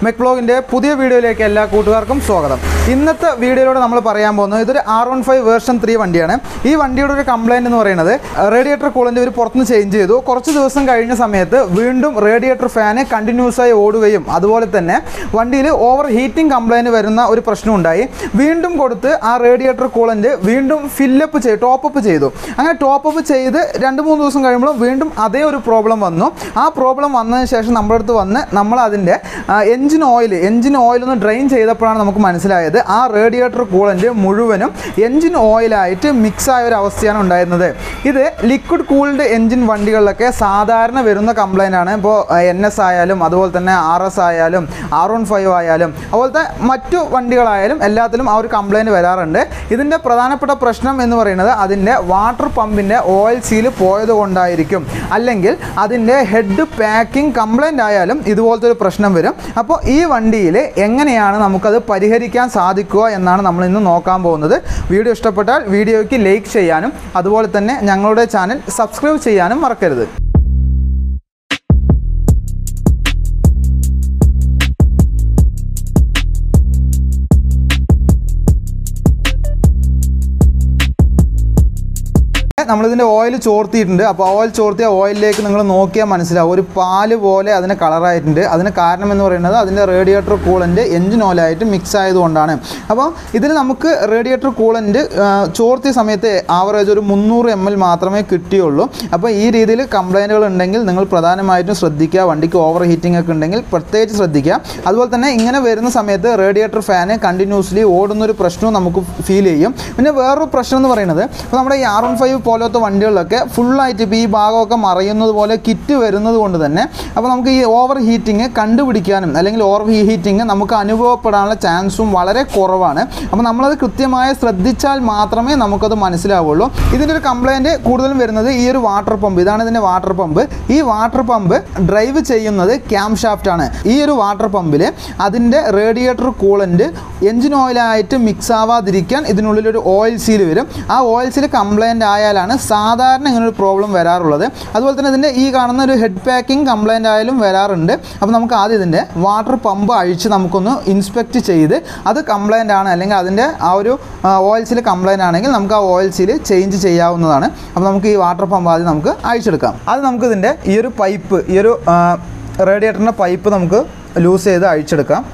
മെക് ബ്ലോഗിൻ്റെ പുതിയ വീഡിയോയിലേക്ക് എല്ലാ കൂട്ടുകാർക്കും സ്വാഗതം ഇന്നത്തെ വീഡിയോയിലൂടെ നമ്മൾ പറയാൻ പോകുന്നത് ഇതൊരു R one five version three വണ്ടിയാണ് ഈ വണ്ടിയുടെ ഒരു കംപ്ലൈൻറ്റ് എന്ന് പറയുന്നത് റേഡിയേറ്റർ കൂളൻ്റ് ഇവർ പുറത്തുനിന്ന് ചേഞ്ച് ചെയ്തു കുറച്ച് ദിവസം കഴിഞ്ഞ സമയത്ത് വീണ്ടും റേഡിയേറ്റർ ഫാന് കണ്ടിന്യൂസ് ആയി ഓടുകയും അതുപോലെ തന്നെ വണ്ടിയിൽ ഓവർ ഹീറ്റിംഗ് കംപ്ലൈൻറ്റ് വരുന്ന ഒരു പ്രശ്നം ഉണ്ടായി വീണ്ടും കൊടുത്ത് ആ റേഡിയേറ്റർ കൂളൻ്റ് വീണ്ടും ഫില്ലപ്പ് ചെയ്തു ടോപ്പപ്പ് ചെയ്തു അങ്ങനെ ടോപ്പപ്പ് ചെയ്ത് രണ്ട് മൂന്ന് ദിവസം കഴിയുമ്പോൾ വീണ്ടും അതേ ഒരു പ്രോബ്ലം വന്നു ആ പ്രോബ്ലം വന്നതിന് ശേഷം നമ്മുടെ അടുത്ത് വന്ന് നമ്മൾ അതിൻ്റെ എഞ്ചിൻ ഓയിൽ എഞ്ചിൻ ഓയിൽ ഒന്ന് ഡ്രെയിൻ ചെയ്തപ്പോഴാണ് നമുക്ക് മനസ്സിലായത് ആ റേഡിയേറ്റർ കൂളൻ്റ് മുഴുവനും എഞ്ചിൻ ഓയിലായിട്ട് മിക്സ് ആയ ഒരു അവസ്ഥയാണ് ഉണ്ടായിരുന്നത് ഇത് ലിക്വിഡ് കൂൾഡ് എഞ്ചിൻ വണ്ടികളിലൊക്കെ സാധാരണ വരുന്ന കംപ്ലൈൻ്റ് ആണ് ഇപ്പോൾ എൻ എസ് ആയാലും അതുപോലെ തന്നെ ആർ എസ് ആയാലും ആർ വൺ ഫൈവ് ആയാലും അതുപോലത്തെ മറ്റു വണ്ടികളായാലും എല്ലാത്തിലും ആ ഒരു കംപ്ലൈൻറ്റ് വരാറുണ്ട് ഇതിൻ്റെ പ്രധാനപ്പെട്ട പ്രശ്നം എന്ന് പറയുന്നത് അതിൻ്റെ വാട്ടർ പമ്പിൻ്റെ ഓയിൽ സീൽ പോയത് കൊണ്ടായിരിക്കും അല്ലെങ്കിൽ അതിൻ്റെ ഹെഡ് പാക്കിംഗ് കംപ്ലൈൻ്റ് ആയാലും ഇതുപോലത്തെ ഒരു പ്രശ്നം വരും അപ്പോൾ ഈ വണ്ടിയിൽ എങ്ങനെയാണ് നമുക്കത് പരിഹരിക്കാൻ സാധിക്കുക എന്നാണ് നമ്മൾ ഇന്ന് നോക്കാൻ പോകുന്നത് വീഡിയോ ഇഷ്ടപ്പെട്ടാൽ വീഡിയോയ്ക്ക് ലൈക്ക് ചെയ്യാനും അതുപോലെ തന്നെ ഞങ്ങളുടെ ചാനൽ സബ്സ്ക്രൈബ് ചെയ്യാനും മറക്കരുത് നമ്മളിതിൻ്റെ ഓയിൽ ചോർത്തിയിട്ടുണ്ട് അപ്പോൾ ഓയിൽ ചോർത്തിയ ഓയിലിലേക്ക് നിങ്ങൾ നോക്കിയാൽ മനസ്സിലാവും ഒരു പാല് പോലെ അതിന് കളറായിട്ടുണ്ട് അതിന് കാരണം എന്ന് പറയുന്നത് അതിൻ്റെ റേഡിയേറ്റർ കൂളൻ്റ് എഞ്ചിൻ ഓയിലായിട്ട് മിക്സ് ആയതുകൊണ്ടാണ് അപ്പോൾ ഇതിൽ നമുക്ക് റേഡിയേറ്റർ കൂളൻ്റ് ചോർത്തിയ സമയത്ത് ആവറേജ് ഒരു മുന്നൂറ് എം എൽ മാത്രമേ കിട്ടിയുള്ളൂ അപ്പോൾ ഈ രീതിയിൽ കംപ്ലൈൻറ്റുകൾ ഉണ്ടെങ്കിൽ നിങ്ങൾ പ്രധാനമായിട്ടും ശ്രദ്ധിക്കുക വണ്ടിക്ക് ഓവർ ഹീറ്റിംഗ് ഒക്കെ ഉണ്ടെങ്കിൽ പ്രത്യേകിച്ച് ശ്രദ്ധിക്കുക അതുപോലെ തന്നെ ഇങ്ങനെ വരുന്ന സമയത്ത് റേഡിയേറ്റർ ഫാന് കണ്ടിന്യൂസ്ലി ഓടുന്നൊരു പ്രശ്നവും നമുക്ക് ഫീൽ ചെയ്യും പിന്നെ വേറൊരു പ്രശ്നം എന്ന് പറയുന്നത് ഇപ്പോൾ നമ്മുടെ ഈ ആർ വൺ ഫൈവ് പോലത്തെ വണ്ടികളിലൊക്കെ ഫുള്ളായിട്ട് ഇപ്പോൾ ഈ ഭാഗമൊക്കെ മറയുന്നത് പോലെ കിറ്റ് വരുന്നത് കൊണ്ട് തന്നെ അപ്പോൾ നമുക്ക് ഈ ഓവർ ഹീറ്റിംഗ് കണ്ടുപിടിക്കാനും അല്ലെങ്കിൽ ഓവർ ഹീറ്റിംഗ് നമുക്ക് അനുഭവപ്പെടാനുള്ള ചാൻസും വളരെ കുറവാണ് അപ്പോൾ നമ്മളത് കൃത്യമായി ശ്രദ്ധിച്ചാൽ മാത്രമേ നമുക്കത് മനസ്സിലാവുള്ളൂ ഇതിൻ്റെ ഒരു കംപ്ലൈൻറ്റ് കൂടുതലും വരുന്നത് ഈ ഒരു വാട്ടർ പമ്പ് ഇതാണ് ഇതിൻ്റെ വാട്ടർ പമ്പ് ഈ വാട്ടർ പമ്പ് ഡ്രൈവ് ചെയ്യുന്നത് ക്യാം ഷാഫ്റ്റ് ആണ് ഈ ഒരു വാട്ടർ പമ്പിൽ അതിൻ്റെ റേഡിയേറ്റർ കൂളൻ്റ് എഞ്ചിൻ ഓയിലായിട്ട് മിക്സ് ആവാതിരിക്കാൻ ഇതിനുള്ളിൽ ഒരു ഓയിൽ സീൽ വരും ആ ഓയിൽ സീൽ കംപ്ലൈൻറ്റ് ആയാലാണ് സാധാരണ ഇങ്ങനെ ഒരു പ്രോബ്ലം വരാറുള്ളത് അതുപോലെ തന്നെ ഇതിൻ്റെ ഈ കാണുന്ന ഒരു ഹെഡ് പാക്കിംഗ് കംപ്ലൈൻ്റ് ആയാലും വരാറുണ്ട് അപ്പോൾ നമുക്ക് ആദ്യം ഇതിൻ്റെ വാട്ടർ പമ്പ് അഴിച്ച് നമുക്കൊന്ന് ഇൻസ്പെക്റ്റ് ചെയ്ത് അത് കംപ്ലൈൻ്റ് ആണ് അല്ലെങ്കിൽ അതിൻ്റെ ആ ഒരു ഓയിൽ സീൽ കംപ്ലൈൻ്റ് ആണെങ്കിൽ നമുക്ക് ആ ഓയിൽ സീൽ ചേഞ്ച് ചെയ്യാവുന്നതാണ് അപ്പോൾ നമുക്ക് ഈ വാട്ടർ പമ്പ് ആദ്യം നമുക്ക് അഴിച്ചെടുക്കാം അത് നമുക്ക് ഇതിൻ്റെ ഈ ഒരു പൈപ്പ് ഈ ഒരു റേഡിയേറ്ററിൻ്റെ പൈപ്പ് നമുക്ക് ലൂസ് ചെയ്ത് അഴിച്ചെടുക്കാം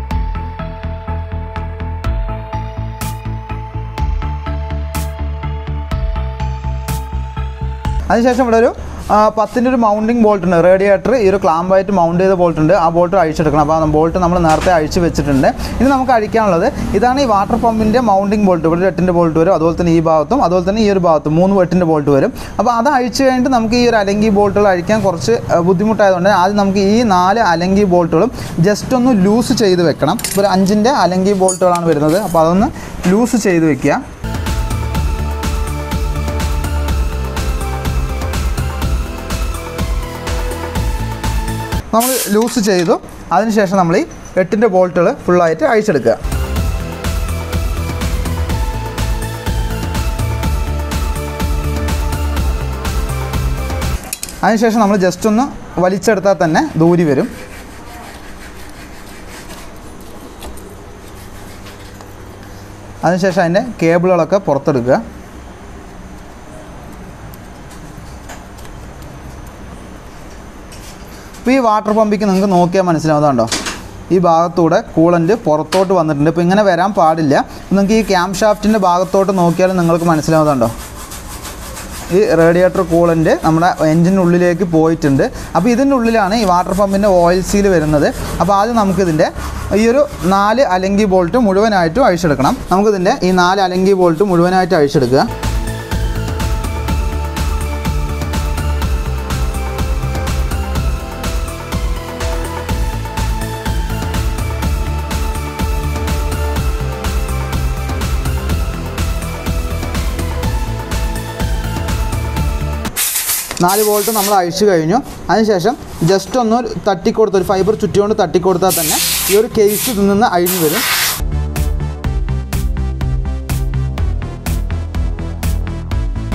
അതിനുശേഷം ഇവിടെ ഒരു ആ, പത്തിൻ്റെ ഒരു മൗണ്ടിങ് ബോൾട്ട് ഉണ്ട് റേഡിയേറ്റർ ഈ ഒരു ക്ലാമ്പായിട്ട് മൗണ്ട് ചെയ്ത ബോൾട്ട് ഉണ്ട് ആ ബോൾട്ട് അഴിച്ചെടുക്കണം അപ്പോൾ ആ ബോൾട്ട് നമ്മൾ നേരത്തെ അഴിച്ച് വെച്ചിട്ടുണ്ട് ഇനി നമുക്ക് അഴിക്കാനുള്ളത് ഇതാണ് ഈ വാട്ടർ പമ്പിൻ്റെ മൗണ്ടിങ് ബോൾട്ട് ഇവിടെ ഒരു എട്ടിൻ്റെ ബോൾട്ട് വരും അതുപോലെ തന്നെ ഈ ഭാഗത്തും അതുപോലെ തന്നെ ഈ ഒരു ഭാഗത്തും മൂന്ന് എട്ടിൻ്റെ ബോൾട്ട് വരും അപ്പോൾ അത് അഴിച്ച് കഴിഞ്ഞിട്ട് നമുക്ക് ഈ ഒരു അലങ്കി ബോൾട്ടുകൾ അഴിക്കാൻ കുറച്ച് ആ, ബുദ്ധിമുട്ടായതുകൊണ്ട് ആദ്യം നമുക്ക് ഈ നാല് അലങ്കി ബോൾട്ടുകളും ജസ്റ്റ് ഒന്ന് ലൂസ് ചെയ്ത് വെക്കണം ഇപ്പോൾ ഒരു അഞ്ചിൻ്റെ അലങ്കി ബോൾട്ടുകളാണ് വരുന്നത് അപ്പോൾ അതൊന്ന് ലൂസ് ചെയ്ത് വെക്കുക നമ്മൾ ലൂസ് ചെയ്തു അതിനുശേഷം നമ്മൾ ഈ എട്ടിൻ്റെ ബോൾട്ടുകൾ ഫുള്ളായിട്ട് അഴിച്ചെടുക്കുക അതിനുശേഷം നമ്മൾ ജസ്റ്റ് ഒന്ന് വലിച്ചെടുത്താൽ തന്നെ ദൂരി വരും അതിനുശേഷം അതിൻ്റെ കേബിളുകളൊക്കെ പുറത്തെടുക്കുക ഇപ്പോൾ ഈ വാട്ടർ പമ്പിക്ക് നിങ്ങൾക്ക് നോക്കിയാൽ മനസ്സിലാവുന്നതുണ്ടോ ഈ ഭാഗത്തൂടെ കൂളൻ്റ് പുറത്തോട്ട് വന്നിട്ടുണ്ട് ഇപ്പോൾ ഇങ്ങനെ വരാൻ പാടില്ല നിങ്ങൾക്ക് ഈ ക്യാം ഷാഫ്റ്റിൻ്റെ ഭാഗത്തോട്ട് നോക്കിയാലും നിങ്ങൾക്ക് മനസ്സിലാവുന്നതുണ്ടോ ഈ റേഡിയേറ്റർ കൂളൻ്റ് നമ്മുടെ എൻജിനുള്ളിലേക്ക് പോയിട്ടുണ്ട് അപ്പോൾ ഇതിൻ്റെ ഉള്ളിലാണ് ഈ വാട്ടർ പമ്പിൻ്റെ ഓയിൽ സീൽ വരുന്നത് അപ്പോൾ ആദ്യം നമുക്കിതിൻ്റെ ഈ ഒരു നാല് അലങ്കി ബോൾട്ട് മുഴുവനായിട്ടും അഴിച്ചെടുക്കണം നമുക്കിതിൻ്റെ ഈ നാല് അലങ്കി ബോൾട്ട് മുഴുവനായിട്ട് അഴിച്ചെടുക്കുക നാല് വോൾട്ട് നമ്മൾ അഴിച്ചു കഴിഞ്ഞു അതിനുശേഷം ജസ്റ്റ് ഒന്ന് തട്ടിക്കൊടുത്ത് ഒരു ഫൈബർ ചുറ്റിക്കൊണ്ട് തട്ടിക്കൊടുത്താൽ തന്നെ ഈ ഒരു കേസ് ഇതിൽ നിന്ന് അഴിഞ്ഞു വരും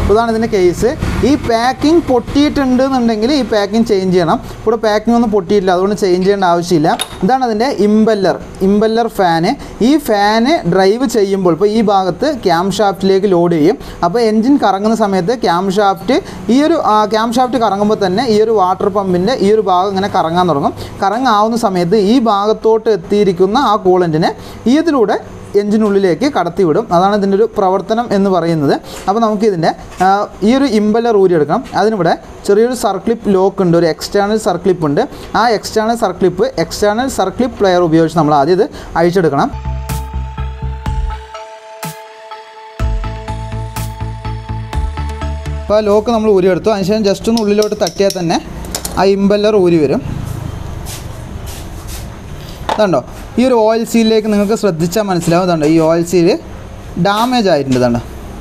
ഇതാണ് ഇതിൻ്റെ കേസ് ഈ പാക്കിംഗ് പൊട്ടിയിട്ടുണ്ട് എന്നുണ്ടെങ്കിൽ ഈ പാക്കിംഗ് ചേഞ്ച് ചെയ്യണം ഇവിടെ പാക്കിംഗ് ഒന്നും പൊട്ടിയിട്ടില്ല അതുകൊണ്ട് ചേഞ്ച് ചെയ്യേണ്ട ആവശ്യമില്ല ഇതാണ് അതിൻ്റെ ഇമ്പല്ലർ ഇമ്പല്ലർ ഫാന് ഈ ഫാന് ഡ്രൈവ് ചെയ്യുമ്പോൾ ഇപ്പോൾ ഈ ഭാഗത്ത് ക്യാം ഷാഫ്റ്റിലേക്ക് ലോഡ് ചെയ്യും അപ്പോൾ എൻജിൻ കറങ്ങുന്ന സമയത്ത് ക്യാം ഷാഫ്റ്റ് ഈ ഒരു ക്യാം ഷാഫ്റ്റ് കറങ്ങുമ്പോൾ തന്നെ ഈ ഒരു വാട്ടർ പമ്പിൻ്റെ ഈ ഒരു ഭാഗം ഇങ്ങനെ കറങ്ങാൻ തുടങ്ങും കറങ്ങാവുന്ന സമയത്ത് ഈ ഭാഗത്തോട്ട് എത്തിയിരിക്കുന്ന ആ കൂളൻറ്റിനെ ഈ ഇതിലൂടെ എഞ്ചിനുള്ളിലേക്ക് കടത്തിവിടും അതാണ് ഇതിൻ്റെ ഒരു പ്രവർത്തനം എന്ന് പറയുന്നത് അപ്പോൾ നമുക്കിതിൻ്റെ ആ, ഈ ഒരു ഇമ്പല്ലർ ഊരിയെടുക്കണം അതിനിവിടെ ചെറിയൊരു സർക്ലിപ്പ് ലോക്ക് ഉണ്ട് ഒരു എക്സ്റ്റേണൽ സർക്ലിപ്പ് ഉണ്ട് ആ external circlip external circlip plier ഉപയോഗിച്ച് നമ്മൾ ആദ്യം ഇത് അഴിച്ചെടുക്കണം അപ്പോൾ ആ ലോക്ക് നമ്മൾ ഊരിയെടുത്തു അതിനുശേഷം ജസ്റ്റ് ഒന്ന് ഉള്ളിലോട്ട് തട്ടിയാൽ തന്നെ ആ ഇമ്പല്ലർ ഊരി വരും ഇതുണ്ടോ ഈ ഒരു ഓയിൽ സീലിലേക്ക് നിങ്ങൾക്ക് ശ്രദ്ധിച്ചാൽ മനസ്സിലാവും ഇതുണ്ടോ ഈ ഓയിൽ സീല് ഡാമേജ് ആയിട്ടുണ്ട് ഇതുണ്ടോ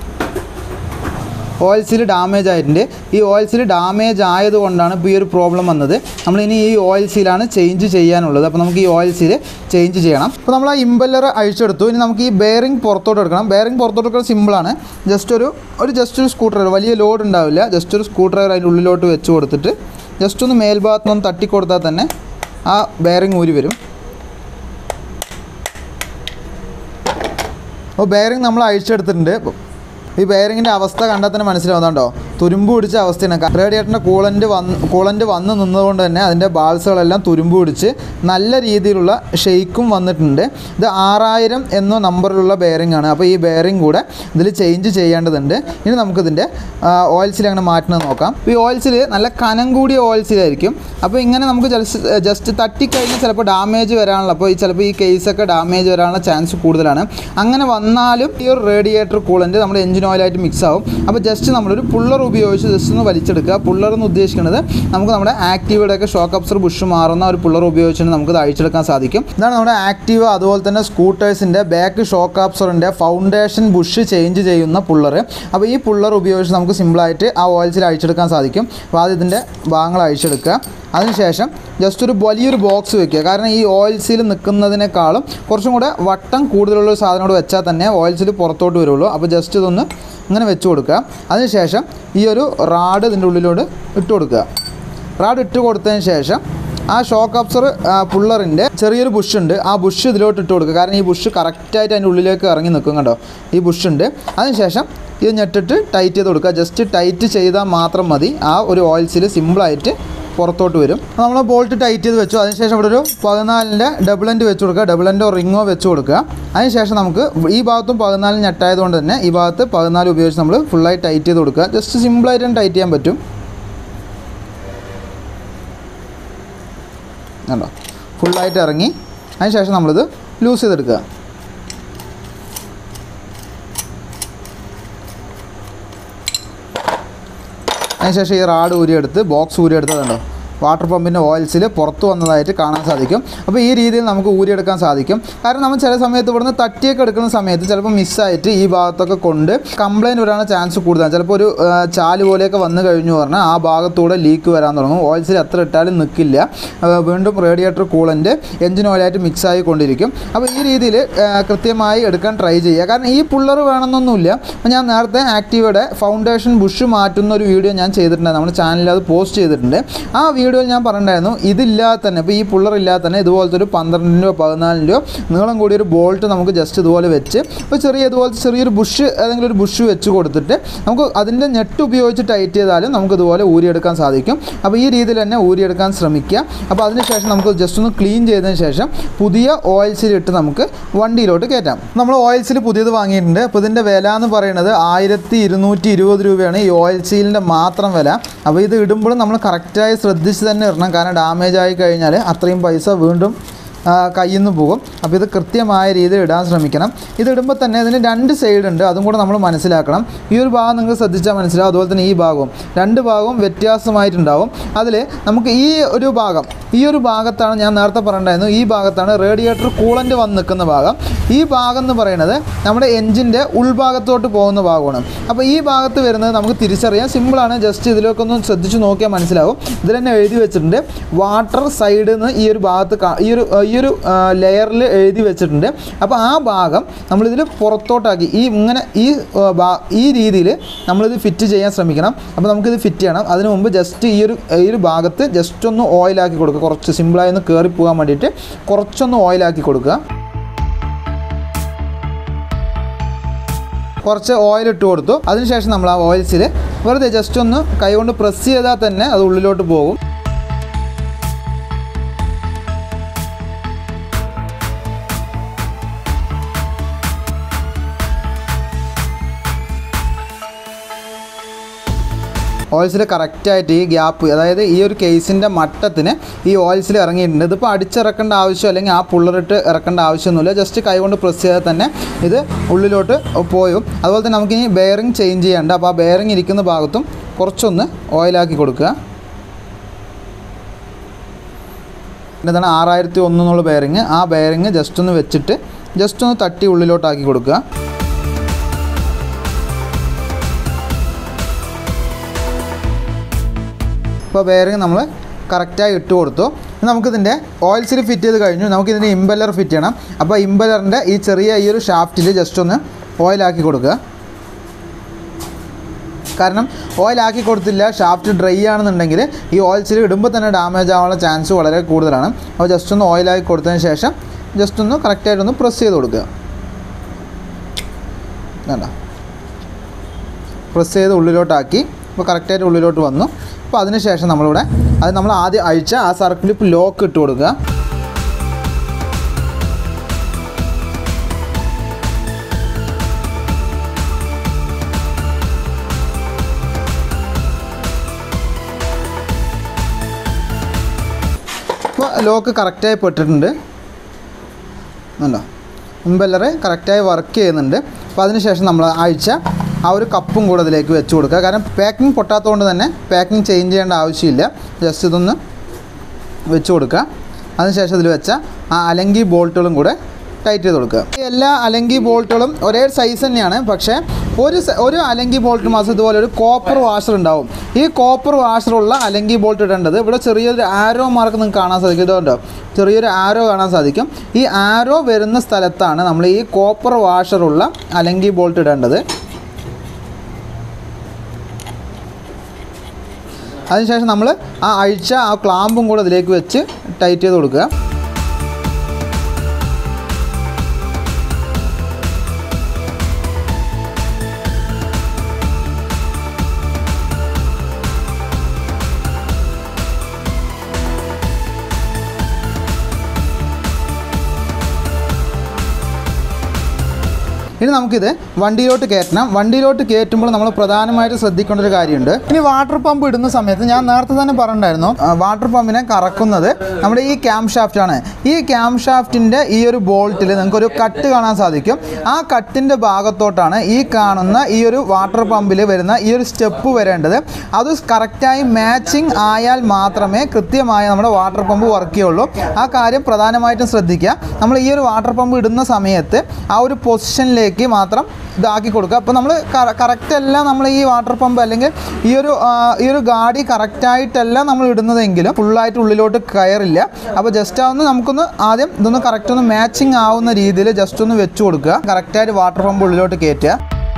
ഓയിൽ സീൽ ഡാമേജ് ആയിട്ടുണ്ട് ഈ ഓയിൽ സീൽ ഡാമേജ് ആയതുകൊണ്ടാണ് ഇപ്പോൾ ഈ ഒരു പ്രോബ്ലം വന്നത് നമ്മളിനി ഈ ഓയിൽ സീലാണ് ചേഞ്ച് ചെയ്യാനുള്ളത് അപ്പോൾ നമുക്ക് ഈ ഓയിൽ സീൽ ചേഞ്ച് ചെയ്യണം അപ്പോൾ നമ്മൾ ആ ഇമ്പല്ലർ അഴിച്ചെടുത്തു ഇനി നമുക്ക് ഈ ബെയറിംഗ് പുറത്തോട്ട് എടുക്കണം ബെയറിംഗ് പുറത്തോട്ട് എടുക്കുന്നത് സിമ്പിളാണ് ജസ്റ്റ് ഒരു ഒരു ജസ്റ്റ് ഒരു സ്ക്രൂ ഡ്രൈവർ വലിയ ലോഡ് ഉണ്ടാവില്ല ജസ്റ്റ് ഒരു സ്ക്രൂ ഡ്രൈവർ അതിൻ്റെ ഉള്ളിലോട്ട് വെച്ച് കൊടുത്തിട്ട് ജസ്റ്റ് ഒന്ന് മേൽഭാഗത്ത് നിന്ന് തട്ടിക്കൊടുത്താൽ തന്നെ ആ ബെയറിംഗ് ഊരി വരും അപ്പോൾ ബെയറിംഗ് നമ്മൾ അഴിച്ചെടുത്തിട്ടുണ്ട് ഈ ബെയറിങ്ങിൻ്റെ അവസ്ഥ കണ്ടാൽ തന്നെ മനസ്സിലാവുന്നുണ്ടോ തുരുമ്പ് പിടിച്ച അവസ്ഥയാണ് റേഡിയേറ്ററിൻ്റെ കൂളൻ്റ് വന്ന് കൂളൻ്റ് വന്ന് നിന്നതുകൊണ്ട് തന്നെ അതിൻ്റെ ബാൾസുകളെല്ലാം തുരുമ്പ് പിടിച്ച് നല്ല രീതിയിലുള്ള ഷെയ്ക്കും വന്നിട്ടുണ്ട് ഇത് ആറായിരം എന്ന നമ്പറിലുള്ള ബെയറിംഗ് ആണ് അപ്പോൾ ഈ ബെയറിംഗ് കൂടെ ഇതിൽ ചേഞ്ച് ചെയ്യേണ്ടതുണ്ട് ഇനി നമുക്കിതിൻ്റെ ഓയിൽ സീൽ അങ്ങനെ മാറ്റുന്നത് നോക്കാം ഈ ഓയിൽ സീൽ നല്ല കനം കൂടിയ ഓയിൽ സീലായിരിക്കും അപ്പോൾ ഇങ്ങനെ നമുക്ക് ജസ്റ്റ് ജസ്റ്റ് തട്ടിക്കഴിഞ്ഞാൽ ചിലപ്പോൾ ഡാമേജ് വരാനുള്ള അപ്പോൾ ഈ ചിലപ്പോൾ ഈ കേസൊക്കെ ഡാമേജ് വരാനുള്ള ചാൻസ് കൂടുതലാണ് അങ്ങനെ വന്നാലും ഈ ഒരു റേഡിയേറ്റർ കൂളൻ്റ് നമ്മുടെ എഞ്ചിൻ ഓയിലായിട്ട് മിക്സ് ആവും അപ്പോൾ ജസ്റ്റ് നമ്മളൊരു പുള്ളർ ഉപയോഗിച്ച് ജസ്റ്റ് ഒന്ന് വലിച്ചെടുക്കുക പുള്ളർ എന്ന് ഉദ്ദേശിക്കുന്നത് നമുക്ക് നമ്മുടെ ആക്റ്റീവയുടെ ഒക്കെ ഷോക്ക് അബ്സർ ബുഷ് മാറുന്ന ഒരു പുള്ളർ ഉപയോഗിച്ചാണ് നമുക്ക് ഇത് അഴിച്ചെടുക്കാൻ സാധിക്കും ഇതാണ് നമ്മുടെ ആക്റ്റീവ അതുപോലെ തന്നെ സ്കൂട്ടേഴ്സിൻ്റെ ബാക്ക് ഷോക്ക് അബ്സറിൻ്റെ ഫൗണ്ടേഷൻ ബുഷ് ചേഞ്ച് ചെയ്യുന്ന പുള്ളർ അപ്പോൾ ഈ പുള്ളർ ഉപയോഗിച്ച് നമുക്ക് സിമ്പിളായിട്ട് ആ ഓയിൽസിൽ അഴിച്ചെടുക്കാൻ സാധിക്കും അപ്പോൾ ആദ്യം ഇതിൻ്റെ ഭാഗങ്ങൾ അഴിച്ചെടുക്കുക അതിനുശേഷം ജസ്റ്റ് ഒരു വലിയൊരു ബോക്സ് വെക്കുക കാരണം ഈ ഓയിൽ സീൽ നിൽക്കുന്നതിനേക്കാളും കുറച്ചും കൂടെ വട്ടം കൂടുതലുള്ള ഒരു സാധനം കൂടെ വെച്ചാൽ തന്നെ ഓയിൽ സീൽ പുറത്തോട്ട് വരുള്ളൂ അപ്പോൾ ജസ്റ്റ് ഇതൊന്ന് ഇങ്ങനെ വെച്ച് കൊടുക്കുക അതിനുശേഷം ഈ ഒരു റാഡ് ഇതിൻ്റെ ഉള്ളിലോട്ട് ഇട്ട് കൊടുക്കുക റാഡ് ഇട്ട് കൊടുത്തതിന് ശേഷം ആ ഷോക്ക് അബ്സർ പുള്ളറിൻ്റെ ചെറിയൊരു ബുഷ് ഉണ്ട് ആ ബുഷ് ഇതിലോട്ട് ഇട്ട് കൊടുക്കുക കാരണം ഈ ബുഷ് കറക്റ്റായിട്ട് അതിൻ്റെ ഉള്ളിലേക്ക് ഇറങ്ങി നിൽക്കും കണ്ടോ ഈ ബുഷ് ഉണ്ട് അതിനുശേഷം ഇത് ഞെട്ടിട്ട് ടൈറ്റ് ചെയ്ത് കൊടുക്കുക ജസ്റ്റ് ടൈറ്റ് ചെയ്താൽ മാത്രം മതി ആ ഒരു ഓയിൽ സീൽ സിമ്പിളായിട്ട് പുറത്തോട്ട് വരും നമ്മൾ ബോൾട്ട് ടൈറ്റ് ചെയ്ത് വെച്ചു അതിനുശേഷം ഇവിടെ ഒരു പതിനാലിൻ്റെ ഡബിൾ എൻഡ് വെച്ച് കൊടുക്കുക ഡബിൾ എൻഡോ റിങ്ങോ വെച്ച് കൊടുക്കുക അതിനുശേഷം നമുക്ക് ഈ ഭാഗത്തും പതിനാലിന് ഞെട്ടായതുകൊണ്ട് തന്നെ ഈ ഭാഗത്ത് പതിനാല് ഉപയോഗിച്ച് നമ്മൾ ഫുള്ളായി ടൈറ്റ് ചെയ്ത് കൊടുക്കുക ജസ്റ്റ് സിമ്പിളായിട്ട് തന്നെ ടൈറ്റ് ചെയ്യാൻ പറ്റും കണ്ടോ ഫുള്ളായിട്ട് ഇറങ്ങി അതിനുശേഷം നമ്മളിത് ലൂസ് ചെയ്തെടുക്കുക അതിനുശേഷം ഈ റാഡ് ഊരിയെടുത്ത് ബോക്സ് ഊരിയെടുത്തതുണ്ടോ വാട്ടർ പമ്പിൻ്റെ ഓയിൽസിൽ പുറത്ത് വന്നതായിട്ട് കാണാൻ സാധിക്കും അപ്പോൾ ഈ രീതിയിൽ നമുക്ക് ഊരിയെടുക്കാൻ സാധിക്കും കാരണം നമ്മൾ ചില സമയത്ത് ഇവിടുന്ന് തട്ടിയൊക്കെ എടുക്കുന്ന സമയത്ത് ചിലപ്പോൾ മിസ്സായിട്ട് ഈ ഭാഗത്തൊക്കെ കൊണ്ട് കംപ്ലയിൻറ്റ് വരാനുള്ള ചാൻസ് കൂടുതലാണ് ചിലപ്പോൾ ഒരു ആ, ചാല് പോലെയൊക്കെ വന്നു കഴിഞ്ഞു പറഞ്ഞാൽ ആ ഭാഗത്തൂടെ ലീക്ക് വരാൻ തുടങ്ങും ഓയിൽസിൽ എത്ര ഇട്ടാലും നിൽക്കില്ല ആ, വീണ്ടും റേഡിയേറ്റർ കൂളൻ്റ് എഞ്ചിൻ ഓയിലായിട്ട് മിക്സ് ആയിക്കൊണ്ടിരിക്കും അപ്പോൾ ഈ രീതിയിൽ കൃത്യമായി എടുക്കാൻ ട്രൈ ചെയ്യുക കാരണം ഈ പുള്ളർ വേണമെന്നൊന്നുമില്ല അപ്പോൾ ഞാൻ നേരത്തെ ആക്റ്റീവയുടെ ഫൗണ്ടേഷൻ ബുഷ് മാറ്റുന്ന ഒരു വീഡിയോ ഞാൻ ചെയ്തിട്ടുണ്ട് നമ്മുടെ ചാനലിൽ അത് പോസ്റ്റ് ചെയ്തിട്ടുണ്ട് ആ വീഡിയോയിൽ ഞാൻ പറഞ്ഞിട്ടുണ്ടായിരുന്നു ഇതില്ലാതെ തന്നെ ഇപ്പോൾ ഈ പുള്ളർ ഇല്ലാതെ തന്നെ ഇതുപോലത്തെ ഒരു പന്ത്രണ്ടിന് രൂപ പതിനാലിന് രൂപ നീളം കൂടിയ ഒരു ബോൾട്ട് നമുക്ക് ജസ്റ്റ് ഇതുപോലെ വെച്ച് ഒരു ചെറിയ ഇതുപോലത്തെ ചെറിയൊരു ബുഷ് ഏതെങ്കിലും ഒരു ബുഷ് വെച്ച് കൊടുത്തിട്ട് നമുക്ക് അതിൻ്റെ നെറ്റ് ഉപയോഗിച്ച് ടൈറ്റ് ചെയ്താലും നമുക്ക് ഇതുപോലെ ഊരിയെടുക്കാൻ സാധിക്കും അപ്പോൾ ഈ രീതിയിൽ തന്നെ ഊരിയെടുക്കാൻ ശ്രമിക്കുക അപ്പോൾ അതിനുശേഷം നമുക്ക് ജസ്റ്റ് ഒന്ന് ക്ലീൻ ചെയ്തതിന് ശേഷം പുതിയ ഓയിൽസിൽ ഇട്ട് നമുക്ക് വണ്ടിയിലോട്ട് കയറ്റാം നമ്മൾ ഓയിൽസിൽ പുതിയത് വാങ്ങിയിട്ടുണ്ട് അപ്പോൾ ഇതിൻ്റെ വില എന്ന് പറയുന്നത് ആയിരത്തി ഇരുന്നൂറ്റി ഇരുപത് രൂപയാണ് ഈ ഓയിൽ സീലിൻ്റെ മാത്രം വില അപ്പോൾ ഇത് ഇടുമ്പോഴും നമ്മൾ കറക്റ്റായി ശ്രദ്ധിച്ച് തന്നെ ഇടണം കാരണം ഡാമേജ് ആയി കഴിഞ്ഞാൽ അത്രയും പൈസ വീണ്ടും ആ, കയ്യിൽ നിന്ന് പോകും അപ്പോൾ ഇത് കൃത്യമായ രീതിയിൽ ഇടാൻ ശ്രമിക്കണം ഇത് ഇടുമ്പോൾ തന്നെ ഇതിന് രണ്ട് സൈഡ് ഉണ്ട് അതും കൂടെ നമ്മൾ മനസ്സിലാക്കണം ഈ ഒരു ഭാഗം നിങ്ങൾ ശ്രദ്ധിച്ചാൽ മനസ്സിലാവും അതുപോലെ തന്നെ ഈ ഭാഗവും രണ്ട് ഭാഗവും വ്യത്യാസമായിട്ടുണ്ടാവും അതിൽ നമുക്ക് ഈ ഒരു ഭാഗം ഈ ഒരു ഭാഗത്താണ് ഞാൻ നേരത്തെ പറഞ്ഞിട്ടുണ്ടായിരുന്നു ഈ ഭാഗത്താണ് റേഡിയേറ്റർ കൂളൻ്റ് വന്ന് നിൽക്കുന്ന ഭാഗം ഈ ഭാഗം എന്ന് പറയുന്നത് നമ്മുടെ എഞ്ചിൻ്റെ ഉൾഭാഗത്തോട്ട് പോകുന്ന ഭാഗമാണ് അപ്പോൾ ഈ ഭാഗത്ത് വരുന്നത് നമുക്ക് തിരിച്ചറിയാം സിമ്പിളാണ് ജസ്റ്റ് ഇതിലൊക്കെ ഒന്ന് ശ്രദ്ധിച്ച് നോക്കിയാൽ മനസ്സിലാവും ഇതിൽ തന്നെ എഴുതി വെച്ചിട്ടുണ്ട് വാട്ടർ സൈഡ് എന്ന് ഈ ഒരു ഭാഗത്ത് കാ- ഈ ഒരു ഈ ഒരു ലെയറിൽ എഴുതി വെച്ചിട്ടുണ്ട് അപ്പോൾ ആ ഭാഗം നമ്മളിതിൽ പുറത്തോട്ടാക്കി ഈ ഇങ്ങനെ ഈ ആ, ഭാ- ഈ രീതിയിൽ നമ്മളിത് ഫിറ്റ് ചെയ്യാൻ ശ്രമിക്കണം അപ്പോൾ നമുക്കിത് ഫിറ്റ് ചെയ്യണം അതിന് മുമ്പ് ജസ്റ്റ് ഈ ഒരു ഈ ഒരു ഭാഗത്ത് ജസ്റ്റ് ഒന്ന് ഓയിലാക്കി കൊടുക്കുക കുറച്ച് സിമ്പിളായി ഒന്ന് കയറി പോകാൻ വേണ്ടിയിട്ട് കുറച്ചൊന്ന് ഓയിലാക്കി കൊടുക്കുക കുറച്ച് ഓയിൽ ഇട്ട് കൊടുത്തു അതിനുശേഷം നമ്മൾ ആ ഓയിൽസിൽ വെറുതെ ജസ്റ്റ് ഒന്ന് കൈകൊണ്ട് പ്രസ് ചെയ്താൽ തന്നെ അത് ഉള്ളിലോട്ട് പോകും ഓയിൽസിൽ കറക്റ്റായിട്ട് ഈ ഗ്യാപ്പ് അതായത് ഈ ഒരു കേസിൻ്റെ മട്ടത്തിന് ഈ ഓയിൽസിൽ ഇറങ്ങിയിട്ടുണ്ട് ഇതിപ്പോൾ അടിച്ചിറക്കേണ്ട ആവശ്യം അല്ലെങ്കിൽ ആ പുള്ളറിട്ട് ഇറക്കേണ്ട ആവശ്യമൊന്നുമില്ല ജസ്റ്റ് കൈകൊണ്ട് പ്രസ് ചെയ്താൽ തന്നെ ഇത് ഉള്ളിലോട്ട് പോയും അതുപോലെ തന്നെ നമുക്കിനി ബെയറിംഗ് ചേഞ്ച് ചെയ്യാണ്ട് അപ്പോൾ ആ ബെയറിംഗ് ഇരിക്കുന്ന ഭാഗത്തും കുറച്ചൊന്ന് ഓയിലാക്കി കൊടുക്കുക പിന്നെ ഇതാണ് ആറായിരത്തി ഒന്ന് എന്നുള്ള ബെയറിങ് ആ ബെയറിങ് ജസ്റ്റ് ഒന്ന് വെച്ചിട്ട് ജസ്റ്റ് ഒന്ന് തട്ടി ഉള്ളിലോട്ടാക്കി കൊടുക്കുക ഇപ്പോൾ ബെയറിങ് നമ്മൾ കറക്റ്റായി ഇട്ട് കൊടുത്തു ഇനി നമുക്കിതിൻ്റെ ഓയിൽസിൽ ഫിറ്റ് ചെയ്ത് കഴിഞ്ഞു നമുക്കിതിൻ്റെ ഇമ്പല്ലർ ഫിറ്റ് ചെയ്യണം അപ്പോൾ ഇമ്പല്ലറിൻ്റെ ഈ ചെറിയ ഈ ഒരു ഷാഫ്റ്റിൽ ജസ്റ്റ് ഒന്ന് ഓയിലാക്കി കൊടുക്കുക കാരണം ഓയിലാക്കി കൊടുത്തില്ല ഷാഫ്റ്റ് ഡ്രൈ ആണെന്നുണ്ടെങ്കിൽ ഈ ഓയിൽസിൽ ഇടുമ്പോൾ തന്നെ ഡാമേജ് ആവാനുള്ള ചാൻസ് വളരെ കൂടുതലാണ് അപ്പോൾ ജസ്റ്റ് ഒന്ന് ഓയിലാക്കി കൊടുത്തതിന് ശേഷം ജസ്റ്റ് ഒന്ന് കറക്റ്റായിട്ടൊന്ന് പ്രസ് ചെയ്ത് കൊടുക്കുക വേണ്ട പ്രസ് ചെയ്ത് ഉള്ളിലോട്ടാക്കി ഇപ്പോൾ കറക്റ്റായിട്ട് ഉള്ളിലോട്ട് വന്നു അപ്പോൾ അതിന് ശേഷം നമ്മളിവിടെ അത് നമ്മൾ ആദ്യം അഴിച്ച ആ സർക്കിൾ ഇപ്പോൾ ലോക്ക് ഇട്ട് കൊടുക്കുക ഇപ്പോൾ ലോക്ക് കറക്റ്റായി പെട്ടിട്ടുണ്ട് ഉണ്ടോ ഇമ്പല്ലറ് കറക്റ്റായി വർക്ക് ചെയ്യുന്നുണ്ട് അപ്പോൾ അതിനുശേഷം നമ്മൾ അഴിച്ച ആ ഒരു കപ്പും കൂടെ അതിലേക്ക് വെച്ച് കൊടുക്കുക കാരണം പാക്കിംഗ് പൊട്ടാത്തതുകൊണ്ട് തന്നെ പാക്കിംഗ് ചേഞ്ച് ചെയ്യേണ്ട ആവശ്യമില്ല ജസ്റ്റ് ഇതൊന്ന് വെച്ച് കൊടുക്കുക അതിനുശേഷം ഇതിൽ വെച്ച ആ അലങ്കി ബോൾട്ടുകളും കൂടെ ടൈറ്റ് ചെയ്ത് കൊടുക്കുക ഈ എല്ലാ അലങ്കി ബോൾട്ടുകളും ഒരേ സൈസ് തന്നെയാണ് പക്ഷേ ഒരു സ- ഒരു അലങ്കി ബോൾട്ട് മാസം ഇതുപോലെ ഒരു കോപ്പർ വാഷർ ഉണ്ടാവും ഈ കോപ്പർ വാഷറുള്ള അലങ്കി ബോൾട്ട് ഇടേണ്ടത് ഇവിടെ ചെറിയൊരു ആരോ മാർക്ക് നിങ്ങൾക്ക് കാണാൻ സാധിക്കും ഇതുകൊണ്ടോ ചെറിയൊരു ആരോ കാണാൻ സാധിക്കും ഈ ആരോ വരുന്ന സ്ഥലത്താണ് നമ്മൾ ഈ കോപ്പർ വാഷറുള്ള അലങ്കി ബോൾട്ട് ഇടേണ്ടത് അതിനുശേഷം നമ്മൾ ആ അഴിച്ച ആ ക്ലാമ്പും കൂടെ ഇതിലേക്ക് വെച്ച് ടൈറ്റ് ചെയ്ത് കൊടുക്കുക ഇനി നമുക്കിത് വണ്ടിയിലോട്ട് കയറ്റണം വണ്ടിയിലോട്ട് കയറ്റുമ്പോൾ നമ്മൾ പ്രധാനമായിട്ട് ശ്രദ്ധിക്കേണ്ട ഒരു കാര്യമുണ്ട് ഇനി വാട്ടർ പമ്പ് ഇടുന്ന സമയത്ത് ഞാൻ നേരത്തെ തന്നെ പറഞ്ഞിട്ടുണ്ടായിരുന്നു ആ, വാട്ടർ പമ്പിനെ കറക്കുന്നത് നമ്മുടെ ഈ ക്യാം ഷാഫ്റ്റ് ആണ് ഈ ക്യാം ഷാഫ്റ്റിൻ്റെ ഈ ഒരു ബോൾട്ടിൽ നിങ്ങൾക്കൊരു കട്ട് കാണാൻ സാധിക്കും ആ കട്ടിൻ്റെ ഭാഗത്തോട്ടാണ് ഈ കാണുന്ന ഈ ഒരു വാട്ടർ പമ്പിൽ വരുന്ന ഈ ഒരു സ്റ്റെപ്പ് വരേണ്ടത് അത് കറക്റ്റായി മാച്ചിങ് ആയാൽ മാത്രമേ കൃത്യമായി നമ്മുടെ വാട്ടർ പമ്പ് വർക്ക് ചെയ്യുള്ളൂ ആ കാര്യം പ്രധാനമായിട്ടും ശ്രദ്ധിക്കുക നമ്മൾ ഈ ഒരു വാട്ടർ പമ്പ് ഇടുന്ന സമയത്ത് ആ ഒരു പൊസിഷനിലേക്ക് മാത്രം ഇതാക്കി കൊടുക്കുക അപ്പോൾ നമ്മൾ കറക്റ്റ് അല്ല നമ്മൾ ഈ വാട്ടർ പമ്പ് അല്ലെങ്കിൽ ഈ ഒരു ആ, ഈ ഒരു ഗാഡി കറക്റ്റായിട്ടല്ല നമ്മൾ ഇടുന്നതെങ്കിലും ഫുള്ളായിട്ട് ഉള്ളിലോട്ട് കയറില്ല അപ്പോൾ ജസ്റ്റ് ഒന്ന് നമുക്കൊന്ന് ആദ്യം ഇതൊന്ന് കറക്റ്റ് ഒന്ന് മാച്ചിങ് ആവുന്ന രീതിയിൽ ജസ്റ്റ് ഒന്ന് വെച്ച് കൊടുക്കുക കറക്റ്റായിട്ട് വാട്ടർ പമ്പ് ഉള്ളിലോട്ട് കയറ്റുക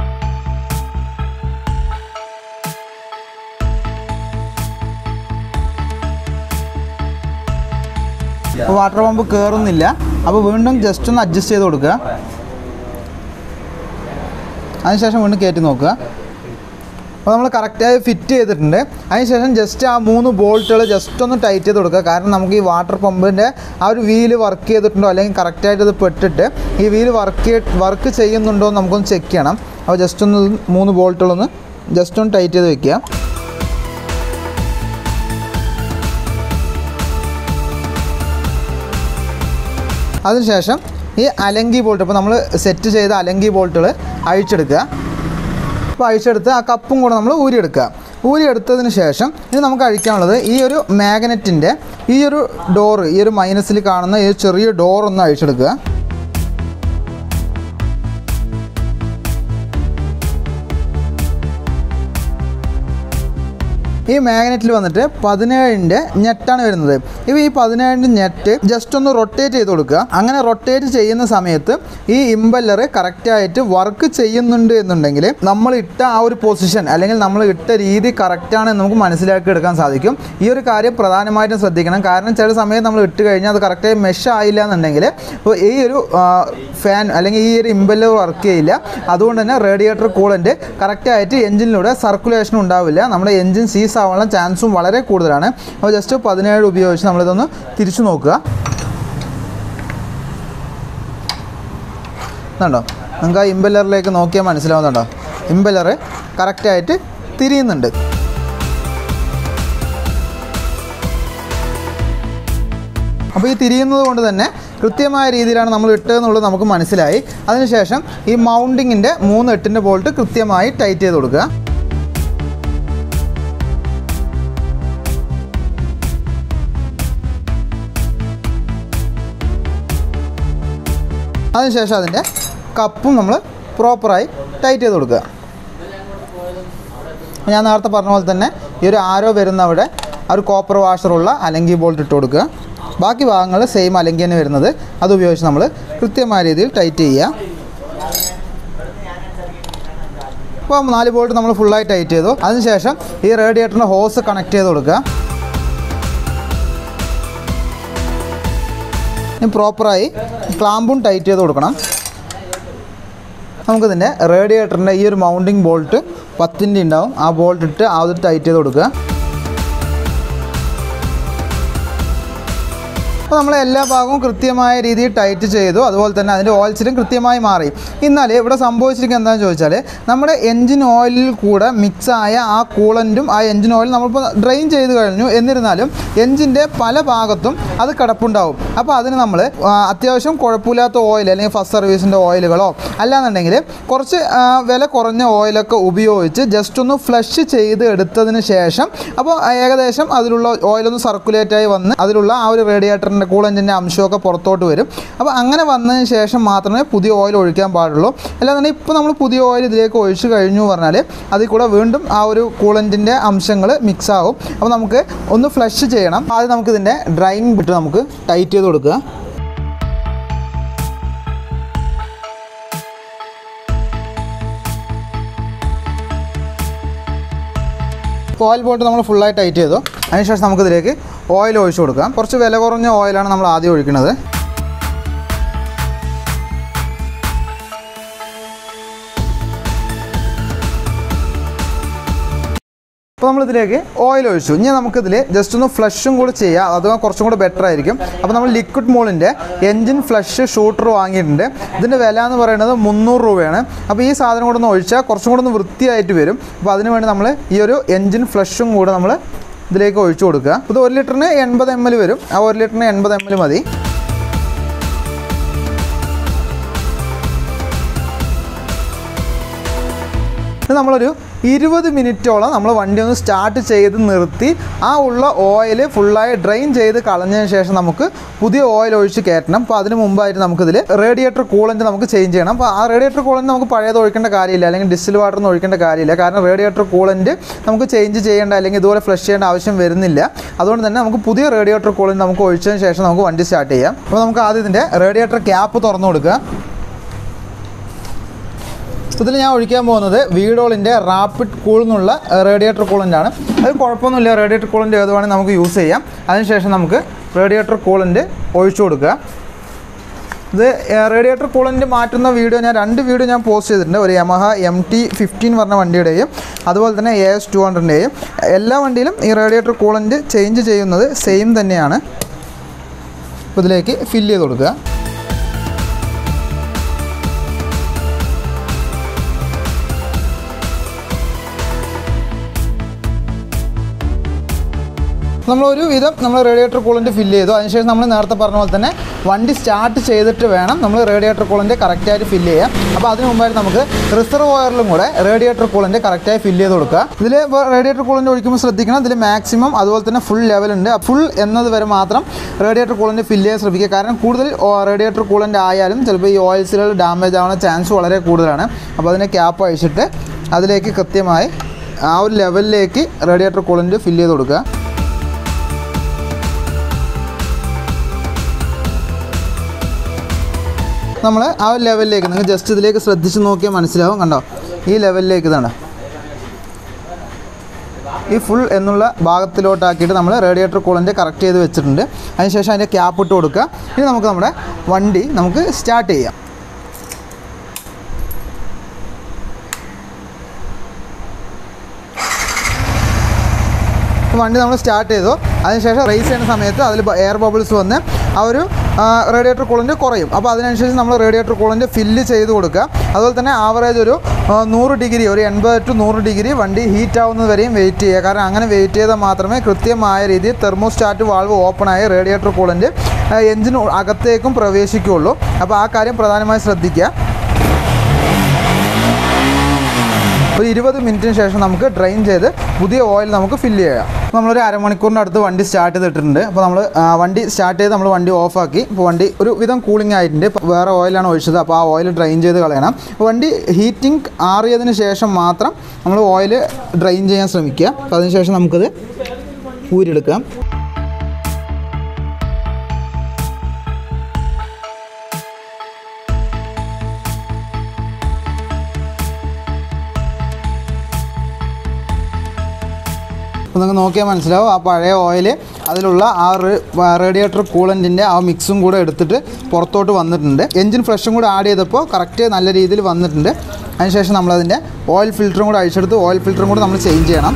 അപ്പോൾ വാട്ടർ പമ്പ് കയറുന്നില്ല അപ്പോൾ വീണ്ടും ജസ്റ്റ് ഒന്ന് അഡ്ജസ്റ്റ് ചെയ്ത് കൊടുക്കുക അതിനുശേഷം വീണ്ടും കയറ്റി നോക്കുക അപ്പോൾ നമ്മൾ കറക്റ്റായി ഫിറ്റ് ചെയ്തിട്ടുണ്ട് അതിനുശേഷം ജസ്റ്റ് ആ മൂന്ന് ബോൾട്ടുകൾ ജസ്റ്റ് ഒന്ന് ടൈറ്റ് ചെയ്ത് കൊടുക്കുക കാരണം നമുക്ക് ഈ വാട്ടർ പമ്പിൻ്റെ ആ ഒരു വീല് വർക്ക് ചെയ്തിട്ടുണ്ടോ അല്ലെങ്കിൽ കറക്റ്റായിട്ട് ഇത് പെട്ടിട്ട് ഈ വീല് വർക്ക് വർക്ക് ചെയ്യുന്നുണ്ടോ എന്ന് നമുക്കൊന്ന് ചെക്ക് ചെയ്യണം അപ്പോൾ ജസ്റ്റ് ഒന്ന് മൂന്ന് ബോൾട്ടുകളൊന്ന് ജസ്റ്റ് ഒന്ന് ടൈറ്റ് ചെയ്ത് വെക്കുക അതിനുശേഷം ഈ അലങ്കി ബോൾട്ട് ഇപ്പോൾ നമ്മൾ സെറ്റ് ചെയ്ത അലങ്കി ബോൾട്ടുകൾ അഴിച്ചെടുക്കുക അപ്പോൾ അഴിച്ചെടുത്ത് ആ കപ്പും കൂടെ നമ്മൾ ഊരിയെടുക്കുക ഊരിയെടുത്തതിന് ശേഷം ഇനി നമുക്ക് അഴിക്കാനുള്ളത് ഈ ഒരു മാഗ്നറ്റിൻ്റെ ഈ ഒരു ഡോറ് ഈ ഒരു മൈനസിൽ കാണുന്ന ഈ ഒരു ചെറിയ ഡോർ ഒന്ന് അഴിച്ചെടുക്കുക ഈ മാഗ്നറ്റിൽ വന്നിട്ട് പതിനേഴിൻ്റെ നെറ്റാണ് വരുന്നത് ഇപ്പോൾ ഈ പതിനേഴിൻ്റെ നെറ്റ് ജസ്റ്റ് ഒന്ന് റൊട്ടേറ്റ് ചെയ്ത് കൊടുക്കുക അങ്ങനെ റൊട്ടേറ്റ് ചെയ്യുന്ന സമയത്ത് ഈ ഇമ്പല്ലർ കറക്റ്റായിട്ട് വർക്ക് ചെയ്യുന്നുണ്ട് എന്നുണ്ടെങ്കിൽ നമ്മൾ ഇട്ട ആ ഒരു പൊസിഷൻ അല്ലെങ്കിൽ നമ്മൾ ഇട്ട രീതി കറക്റ്റാണ് എന്ന് നമുക്ക് മനസ്സിലാക്കി എടുക്കാൻ സാധിക്കും ഈ ഒരു കാര്യം പ്രധാനമായിട്ടും ശ്രദ്ധിക്കണം കാരണം ചില സമയത്ത് നമ്മൾ ഇട്ട് കഴിഞ്ഞാൽ അത് കറക്റ്റായി മെഷ് ആയില്ല എന്നുണ്ടെങ്കിൽ ഇപ്പോൾ ഈ ഒരു ഫാൻ അല്ലെങ്കിൽ ഈ ഒരു ഇമ്പല്ലർ വർക്ക് ചെയ്യില്ല അതുകൊണ്ട് തന്നെ റേഡിയേറ്റർ കൂളൻ്റ് കറക്റ്റായിട്ട് എഞ്ചിനിലൂടെ സർക്കുലേഷൻ ഉണ്ടാവില്ല നമ്മുടെ എഞ്ചിൻ സീസ് ആവാനുള്ള ചാൻസും വളരെ കൂടുതലാണ് അപ്പോൾ ജസ്റ്റ് പതിനേഴ് ഉപയോഗിച്ച് നമ്മളിതൊന്ന് തിരിച്ചു നോക്കുക ഇതുണ്ടോ നിങ്ങൾക്ക് ആ ഇമ്പല്ലറിലേക്ക് നോക്കിയാൽ മനസ്സിലാവുന്നുണ്ടോ ഇമ്പല്ലർ കറക്റ്റായിട്ട് തിരിയുന്നുണ്ട് അപ്പോൾ ഈ തിരിയുന്നത് കൊണ്ട് തന്നെ കൃത്യമായ രീതിയിലാണ് നമ്മൾ ഇട്ടതെന്നുള്ളത് നമുക്ക് മനസ്സിലായി അതിനുശേഷം ഈ മൗണ്ടിങ്ങിൻ്റെ മൂന്ന് എട്ടിൻ്റെ ബോൾട്ട് കൃത്യമായി ടൈറ്റ് ചെയ്ത് കൊടുക്കുക അതിനുശേഷം അതിൻ്റെ കപ്പും നമ്മൾ പ്രോപ്പറായി ടൈറ്റ് ചെയ്ത് കൊടുക്കുക ഞാൻ നേരത്തെ പറഞ്ഞ പോലെ തന്നെ ഈ ഒരു ആരോ വരുന്ന അവിടെ ആ ഒരു കോപ്പർ വാഷറുള്ള അലങ്കി ബോൾട്ട് ഇട്ട് കൊടുക്കുക ബാക്കി ഭാഗങ്ങൾ സെയിം അലങ്കി തന്നെ വരുന്നത് അത് ഉപയോഗിച്ച് നമ്മൾ കൃത്യമായ രീതിയിൽ ടൈറ്റ് ചെയ്യുക അപ്പോൾ നാല് ബോൾട്ട് നമ്മൾ ഫുള്ളായി ടൈറ്റ് ചെയ്തു അതിനുശേഷം ഈ റേഡിയേറ്ററിൻ്റെ ഹോസ് കണക്ട് ചെയ്ത് കൊടുക്കുക ഇനി പ്രോപ്പറായി ക്ലാമ്പും ടൈറ്റ് ചെയ്ത് കൊടുക്കണം നമുക്കിതിൻ്റെ റേഡിയേറ്ററിൻ്റെ ഈ ഒരു മൗണ്ടിങ് ബോൾട്ട് പത്തിൻ്റെ ഉണ്ടാവും ആ ബോൾട്ട് ഇട്ട് അത് ടൈറ്റ് ചെയ്ത് കൊടുക്കുക അപ്പോൾ നമ്മൾ എല്ലാ ഭാഗവും കൃത്യമായ രീതിയിൽ ടൈറ്റ് ചെയ്തു അതുപോലെ തന്നെ അതിൻ്റെ ഓയിൽ സീലും കൃത്യമായി മാറി എന്നാൽ ഇവിടെ സംഭവിച്ചിരിക്കുന്നത് എന്താണെന്ന് ചോദിച്ചാൽ നമ്മുടെ എൻജിൻ ഓയിലിൽ കൂടെ മിക്സായ ആ കൂളൻറ്റും ആ എൻജിൻ ഓയിൽ നമ്മളിപ്പോൾ ഡ്രെയിൻ ചെയ്ത് കഴിഞ്ഞു എന്നിരുന്നാലും എൻജിൻ്റെ പല ഭാഗത്തും അത് കിടപ്പുണ്ടാവും അപ്പോൾ അതിന് നമ്മൾ അത്യാവശ്യം കുഴപ്പമില്ലാത്ത ഓയിൽ അല്ലെങ്കിൽ ഫസ്റ്റ് സർവീസിൻ്റെ ഓയിലുകളോ അല്ലാന്നുണ്ടെങ്കിൽ കുറച്ച് ആ, വില കുറഞ്ഞ ഓയിലൊക്കെ ഉപയോഗിച്ച് ജസ്റ്റ് ഒന്ന് ഫ്ലഷ് ചെയ്ത് എടുത്തതിന് ശേഷം അപ്പോൾ ഏകദേശം അതിലുള്ള ഓയിലൊന്ന് സർക്കുലേറ്റ് ആയി വന്ന് അതിലുള്ള ആ ഒരു റേഡിയേറ്ററിൻ്റെ കൂളൻറ്റിൻ്റെ അംശമൊക്കെ പുറത്തോട്ട് വരും അപ്പോൾ അങ്ങനെ വന്നതിന് ശേഷം മാത്രമേ പുതിയ ഓയിൽ ഒഴിക്കാൻ പാടുള്ളൂ അല്ലാന്നുണ്ടെങ്കിൽ ഇപ്പോൾ നമ്മൾ പുതിയ ഓയിൽ ഇതിലേക്ക് ഒഴിച്ച് കഴിഞ്ഞു പറഞ്ഞാൽ അതിൽ കൂടെ വീണ്ടും ആ ഒരു കൂളൻറ്റിൻ്റെ അംശങ്ങൾ മിക്സ് ആവും അപ്പോൾ നമുക്ക് ഒന്ന് ഫ്ലഷ് ചെയ്യണം ആദ്യം നമുക്കിതിൻ്റെ ഡ്രൈയിങ് ബിട്ട് നമുക്ക് ടൈറ്റ് ചെയ്ത് കൊടുക്കുക ഓയിൽ ബോട്ട് നമ്മൾ ഫുള്ളായി ടൈറ്റ് ചെയ്തു അതിനുശേഷം നമുക്കിതിലേക്ക് ഓയിൽ ഒഴിച്ചു കൊടുക്കാം കുറച്ച് വില കുറഞ്ഞ ഓയിലാണ് നമ്മൾ ആദ്യം ഒഴിക്കുന്നത് അപ്പോൾ നമ്മളിതിലേക്ക് ഓയിൽ ഒഴിച്ചു ഇനി നമുക്കിതിൽ ജസ്റ്റ് ഒന്ന് ഫ്ലഷും കൂടി ചെയ്യാം അത് കുറച്ചും കൂടി ബെറ്റർ ആയിരിക്കും അപ്പോൾ നമ്മൾ ലിക്വിഡ് മോളിൻ്റെ എൻജിൻ ഫ്ലഷ് ഷൂട്ടർ വാങ്ങിയിട്ടുണ്ട് ഇതിൻ്റെ വില എന്ന് പറയുന്നത് മുന്നൂറ് രൂപയാണ് അപ്പോൾ ഈ സാധനം കൂടെ ഒന്ന് ഒഴിച്ചാൽ കുറച്ചും കൂടെ ഒന്ന് വൃത്തിയായിട്ട് വരും അപ്പോൾ അതിന് വേണ്ടി നമ്മൾ ഈ ഒരു എൻജിൻ ഫ്ലഷും കൂടെ നമ്മൾ ഇതിലേക്ക് ഒഴിച്ചു കൊടുക്കുക ഇത് ഒരു ലിറ്ററിന് എൺപത് എം എൽ വരും ആ ഒരു ലിറ്ററിന് എൺപത് എം എൽ മതി ഇത് നമ്മളൊരു ഇരുപത് മിനിറ്റോളം നമ്മൾ വണ്ടി ഒന്ന് സ്റ്റാർട്ട് ചെയ്ത് നിർത്തി ആ ഉള്ള ഓയിൽ ഫുള്ളായി ഡ്രെയിൻ ചെയ്ത് കളഞ്ഞതിന് ശേഷം നമുക്ക് പുതിയ ഓയിൽ ഒഴിച്ച് കയറ്റണം അപ്പോൾ അതിന് മുമ്പായിട്ട് നമുക്കിതിൽ റേഡിയേറ്റർ കൂളൻ്റ് നമുക്ക് ചേഞ്ച് ചെയ്യണം അപ്പോൾ ആ റേഡിയേറ്റർ കൂളൻ്റ് നമുക്ക് പഴയത് ഒഴിക്കേണ്ട കാര്യമില്ല അല്ലെങ്കിൽ ഡിസ്റ്റിൽ വാട്ടർ ഒന്നും ഒഴിക്കേണ്ട കാര്യമില്ല കാരണം റേഡിയേറ്റർ കൂളൻ്റ് നമുക്ക് ചേഞ്ച് ചെയ്യേണ്ട അല്ലെങ്കിൽ ഇതുപോലെ ഫ്ലഷ് ചെയ്യേണ്ട ആവശ്യം വരുന്നില്ല അതുകൊണ്ട് തന്നെ നമുക്ക് പുതിയ റേഡിയേറ്റർ കൂളൻ്റ് നമുക്ക് ഒഴിച്ചതിന് ശേഷം നമുക്ക് വണ്ടി സ്റ്റാർട്ട് ചെയ്യാം അപ്പോൾ നമുക്ക് ആദ്യം ഇതിൻ്റെ റേഡിയേറ്റർ ക്യാപ്പ് തുറന്നു കൊടുക്കുക ഇതിൽ ഞാൻ ഒഴിക്കാൻ പോകുന്നത് വീഡോളിൻ്റെ റാപ്പിഡ് കൂൾ എന്നുള്ള റേഡിയേറ്റർ കൂളൻ്റ് ആണ് അത് കുഴപ്പമൊന്നുമില്ല റേഡിയേറ്റർ കൂളൻ്റ് ഏത് വേണമെങ്കിൽ നമുക്ക് യൂസ് ചെയ്യാം അതിനുശേഷം നമുക്ക് റേഡിയേറ്റർ കൂളൻ്റ് ഒഴിച്ചു കൊടുക്കുക ഇത് റേഡിയേറ്റർ കൂളൻ്റ് മാറ്റുന്ന വീഡിയോ ഞാൻ രണ്ട് വീഡിയോ ഞാൻ പോസ്റ്റ് ചെയ്തിട്ടുണ്ട് ഒരു യമഹ എം ടി ഫിഫ്റ്റീൻ പറഞ്ഞ വണ്ടിയുടെയും അതുപോലെ തന്നെ എ എസ് ടു ഹൺഡ്രഡിൻ്റെയും എല്ലാ വണ്ടിയിലും ഈ റേഡിയേറ്റർ കൂളൻ്റ് ചേഞ്ച് ചെയ്യുന്നത് സെയിം തന്നെയാണ് അപ്പോൾ ഇതിലേക്ക് ഫില്ല് ചെയ്ത് കൊടുക്കുക നമ്മളൊരു വിധം നമ്മൾ റേഡിയേറ്റർ കൂളൻ്റ് ഫില്ല് ചെയ്തു അതിനുശേഷം നമ്മൾ നേരത്തെ പറഞ്ഞ പോലെ തന്നെ വണ്ടി സ്റ്റാർട്ട് ചെയ്തിട്ട് വേണം നമ്മൾ റേഡിയേറ്റർ കൂളൻ്റ് കറക്റ്റായിട്ട് ഫില്ല് ചെയ്യാം അപ്പോൾ അതിന് മുമ്പായിട്ട് നമുക്ക് റിസർവോയറിലും കൂടെ റേഡിയേറ്റർ കൂളൻ്റ് കറക്റ്റായി ഫില്ല് ചെയ്ത് കൊടുക്കുക ഇതിൽ ഇപ്പോൾ റേഡിയേറ്റർ കൂളൻ്റ് ഒഴിക്കുമ്പോൾ ശ്രദ്ധിക്കണം ഇതിൽ മാക്സിമം അതുപോലെ തന്നെ ഫുൾ ലെവലുണ്ട് ഫുൾ എന്നത് വരെ മാത്രം റേഡിയേറ്റർ കൂളൻ്റ് ഫില്ല് ചെയ്യാൻ ശ്രമിക്കുക കാരണം കൂടുതൽ റേഡിയേറ്റർ കൂളൻ്റ് ആയാലും ചിലപ്പോൾ ഈ ഓയിൽസുകൾ ഡാമേജ് ആവുന്ന ചാൻസ് വളരെ കൂടുതലാണ് അപ്പോൾ അതിൻ്റെ ക്യാപ്പ് അഴിച്ചിട്ട് അതിലേക്ക് കൃത്യമായി ആ ഒരു ലെവലിലേക്ക് റേഡിയേറ്റർ കൂളൻ്റ് ഫില്ല് ചെയ്ത് കൊടുക്കുക നമ്മൾ ആ ഒരു ലെവലിലേക്ക് നിങ്ങൾ ജസ്റ്റ് ഇതിലേക്ക് ശ്രദ്ധിച്ച് നോക്കിയാൽ മനസ്സിലാവും കണ്ടോ ഈ ലെവലിലേക്ക് ഇതാണ് ഈ ഫുൾ എന്നുള്ള ഭാഗത്തിലോട്ടാക്കിയിട്ട് നമ്മൾ റേഡിയേറ്റർ കൂളൻ്റ് കറക്റ്റ് ചെയ്ത് വെച്ചിട്ടുണ്ട് അതിനുശേഷം അതിൻ്റെ ക്യാപ്പ് ഇട്ട് കൊടുക്കുക ഇനി നമുക്ക് നമ്മുടെ വണ്ടി നമുക്ക് സ്റ്റാർട്ട് ചെയ്യാം വണ്ടി നമ്മൾ സ്റ്റാർട്ട് ചെയ്തു അതിനുശേഷം റേസ് ചെയ്യുന്ന സമയത്ത് അതിൽ എയർ ബബിൾസ് വന്ന് ആ ഒരു റേഡിയേറ്റർ കൂളൻ്റ് കുറയും അപ്പോൾ അതിനനുസരിച്ച് നമ്മൾ റേഡിയേറ്റർ കൂളൻ്റ് ഫില്ല് ചെയ്ത് കൊടുക്കുക അതുപോലെ തന്നെ ആവറേജ് ഒരു ആ, നൂറ് ഡിഗ്രി ഒരു എൺപത് ടു നൂറ് ഡിഗ്രി വണ്ടി ഹീറ്റ് ആവുന്നത് വരെയും വെയിറ്റ് ചെയ്യുക കാരണം അങ്ങനെ വെയിറ്റ് ചെയ്താൽ മാത്രമേ കൃത്യമായ രീതിയിൽ തെർമോസ്റ്റാറ്റ് വാൾവ് ഓപ്പൺ ആയ റേഡിയേറ്റർ കൂളൻ്റ് എഞ്ചിൻ അകത്തേക്കും പ്രവേശിക്കുകയുള്ളൂ അപ്പോൾ ആ കാര്യം പ്രധാനമായി ശ്രദ്ധിക്കുക ഒരു ഇരുപത് മിനിറ്റിന് ശേഷം നമുക്ക് ഡ്രെയിൻ ചെയ്ത് പുതിയ ഓയിൽ നമുക്ക് ഫില്ല് ചെയ്യാം നമ്മളൊരു അരമണിക്കൂറിൻ്റെ അടുത്ത് വണ്ടി സ്റ്റാർട്ട് ചെയ്തിട്ടുണ്ട് അപ്പോൾ നമ്മൾ ആ, വണ്ടി സ്റ്റാർട്ട് ചെയ്ത് നമ്മൾ വണ്ടി ഓഫാക്കി ഇപ്പോൾ വണ്ടി ഒരു വിധം കൂളിംഗ് ആയിട്ടുണ്ട് ഇപ്പോൾ വേറെ ഓയിലാണ് ഒഴിച്ചത് അപ്പോൾ ആ ഓയിൽ ഡ്രെയിൻ ചെയ്ത് കളയണം അപ്പോൾ വണ്ടി ഹീറ്റിംഗ് ആറിയതിന് ശേഷം മാത്രം നമ്മൾ ഓയിൽ ഡ്രെയിൻ ചെയ്യാൻ ശ്രമിക്കുക അപ്പോൾ അതിനുശേഷം നമുക്കത് ഊരിയെടുക്കാം അപ്പോൾ നിങ്ങൾക്ക് നോക്കിയാൽ മനസ്സിലാവും ആ പഴയ ഓയിൽ അതിലുള്ള ആ റേഡിയേറ്റർ കൂളൻറ്റിൻ്റെ ആ മിക്സും കൂടെ എടുത്തിട്ട് പുറത്തോട്ട് വന്നിട്ടുണ്ട് എൻജിൻ ഫ്രഷും കൂടെ ആഡ് ചെയ്തപ്പോൾ കറക്റ്റ് നല്ല രീതിയിൽ വന്നിട്ടുണ്ട് അതിനുശേഷം നമ്മളതിൻ്റെ ഓയിൽ ഫിൽറ്ററും കൂടെ അഴിച്ചെടുത്ത് ഓയിൽ ഫിൽറ്ററും കൂടെ നമ്മൾ ചേഞ്ച് ചെയ്യണം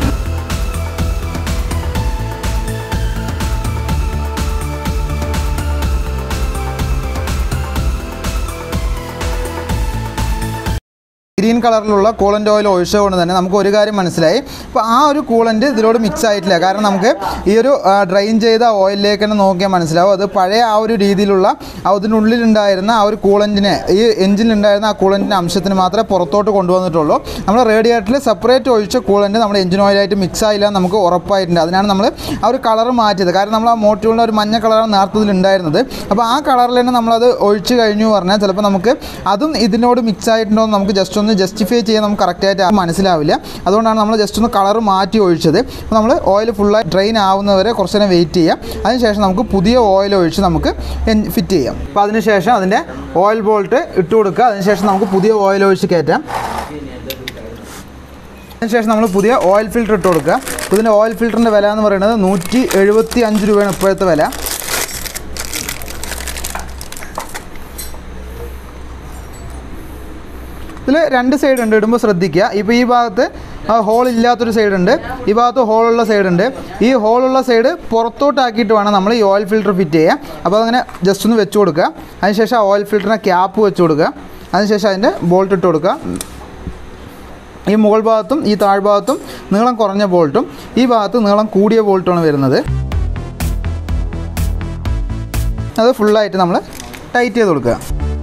ഗ്രീൻ കളറിലുള്ള കൂളൻ്റ് ഓയിൽ ഒഴിച്ചത് കൊണ്ട് തന്നെ നമുക്ക് ഒരു കാര്യം മനസ്സിലായി അപ്പോൾ ആ ഒരു കൂളൻ്റ് ഇതിലോട് മിക്സ് ആയിട്ടില്ല കാരണം നമുക്ക് ഈ ഒരു ഡ്രെയിൻ ചെയ്ത ഓയിലിലേക്ക് തന്നെ നോക്കിയാൽ മനസ്സിലാവും അത് പഴയ ആ ഒരു രീതിയിലുള്ള അതിനുള്ളിലുണ്ടായിരുന്ന ആ ഒരു കൂളൻറ്റിനെ ഈ എഞ്ചിനിലുണ്ടായിരുന്ന ആ കൂളൻറ്റിൻ്റെ അംശത്തിന് മാത്രമേ പുറത്തോട്ട് കൊണ്ടുവന്നിട്ടുള്ളൂ നമ്മൾ റേഡിയേറ്ററിൽ സെപ്പറേറ്റ് ഒഴിച്ച കൂളൻ്റ് നമ്മുടെ എഞ്ചിൻ ഓയിലായിട്ട് മിക്സ് ആയില്ല എന്ന് നമുക്ക് ഉറപ്പായിട്ടുണ്ട് അതിനാണ് നമ്മൾ ആ ഒരു കളർ മാറ്റിയത് കാരണം നമ്മൾ ആ മോട്ടീവുള്ള ഒരു മഞ്ഞ കളറാണ് നേരത്തതിൽ ഉണ്ടായിരുന്നത് അപ്പോൾ ആ കളറിൽ തന്നെ നമ്മളത് ഒഴിച്ച് കഴിഞ്ഞു പറഞ്ഞാൽ ചിലപ്പോൾ നമുക്ക് അതും ഇതിനോട് മിക്സ് ആയിട്ടുണ്ടോ എന്ന് നമുക്ക് ജസ്റ്റ് ഒന്ന് ജസ്റ്റിഫൈ ചെയ്യാൻ നമുക്ക് കറക്റ്റായിട്ട് മനസ്സിലാവില്ല അതുകൊണ്ടാണ് നമ്മൾ ജസ്റ്റ് ഒന്ന് കളർ മാറ്റി ഒഴിച്ചത് അപ്പോൾ നമ്മൾ ഓയിൽ ഫുള്ളായി ഡ്രെയിൻ ആവുന്നവരെ കുറച്ച് നേരം വെയിറ്റ് ചെയ്യാം അതിനുശേഷം നമുക്ക് പുതിയ ഓയിൽ ഒഴിച്ച് നമുക്ക് ഫിറ്റ് ചെയ്യാം അപ്പോൾ അതിനുശേഷം അതിൻ്റെ ഓയിൽ ബോൾട്ട് ഇട്ട് കൊടുക്കുക അതിനുശേഷം നമുക്ക് പുതിയ ഓയിൽ ഒഴിച്ച് കയറ്റാം അതിനുശേഷം നമ്മൾ പുതിയ ഓയിൽ ഫിൽറ്റർ ഇട്ട് കൊടുക്കുക അപ്പോൾ ഇതിൻ്റെ ഓയിൽ ഫിൽറ്ററിൻ്റെ വില എന്ന് പറയുന്നത് നൂറ്റി എഴുപത്തി അഞ്ച് രൂപയാണ് ഇപ്പോഴത്തെ വില ഇതിൽ രണ്ട് സൈഡ് ഉണ്ട് ഇടുമ്പോൾ ശ്രദ്ധിക്കുക ഇപ്പോൾ ഈ ഭാഗത്ത് ഹോൾ ഇല്ലാത്തൊരു സൈഡ് ഉണ്ട് ഈ ഭാഗത്ത് ഹോളുള്ള സൈഡ് ഉണ്ട് ഈ ഹോളുള്ള സൈഡ് പുറത്തോട്ടാക്കിയിട്ട് വേണം നമ്മൾ ഈ ഓയിൽ ഫിൽറ്റർ ഫിറ്റ് ചെയ്യാൻ അപ്പോൾ അതങ്ങനെ ജസ്റ്റ് ഒന്ന് വെച്ച് കൊടുക്കുക അതിനുശേഷം ആ ഓയിൽ ഫിൽറ്ററിനെ ക്യാപ്പ് വെച്ച് കൊടുക്കുക അതിനുശേഷം അതിൻ്റെ ബോൾട്ട് ഇട്ട് കൊടുക്കുക ഈ മുകൾ ഭാഗത്തും ഈ താഴ്ഭാഗത്തും നീളം കുറഞ്ഞ ബോൾട്ടും ഈ ഭാഗത്ത് നീളം കൂടിയ ബോൾട്ടുമാണ് വരുന്നത് അത് ഫുള്ളായിട്ട് നമ്മൾ ടൈറ്റ് ചെയ്ത് കൊടുക്കുക